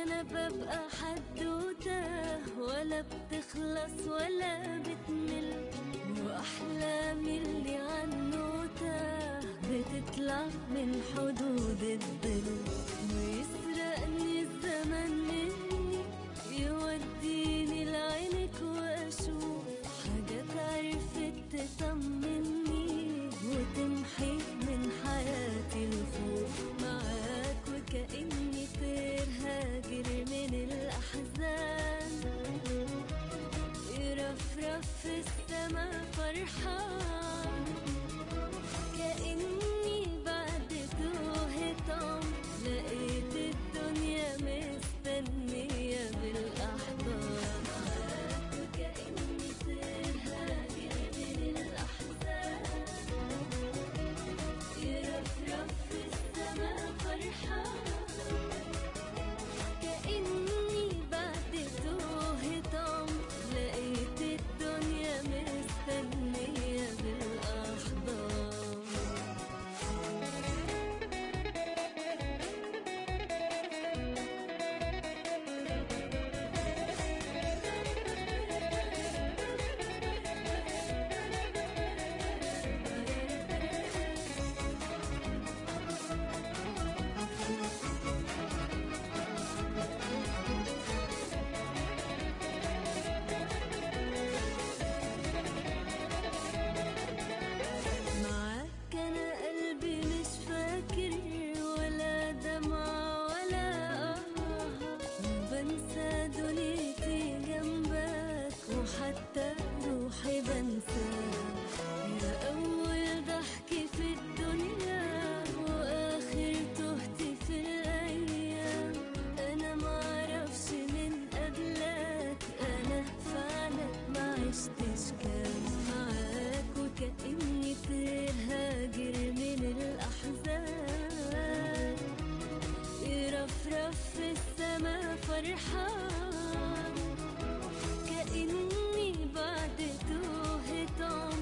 انا ببقى حدوته ولا بتخلص ولا بتمل واحلامي اللي عنوته بتطلع من حدود الظل ويسرقني الزمن مني يوديني لعينك واشوف حاجات عرفت تطمني وتمحي من حياتي الخوف معاك وكأني طير هاجر من الأحزان يرفرف في السما فرحان كأني بعد توهة عمر لقيت الدنيا مستنية بالأحضان معاك وكأني طير هاجر من الأحزان يرفرف في السما فرحان كأني بعد توهة عمر لقيت الدنيا مستنية بالأحضان معاك انا قلبي مش فاكر ولا دمعة ولا آه بنسى دنيتي جنبك وحتى روحي بنساك يا أول ضحكة في الدنيا وآخر تهتي في الأيام أنا معرفش من قبلك أنا فعلا ما عشتش كان معاك وكأني طير هاجر من الأحزان يرفرف في السما فرحان كأني بعد توهة عمر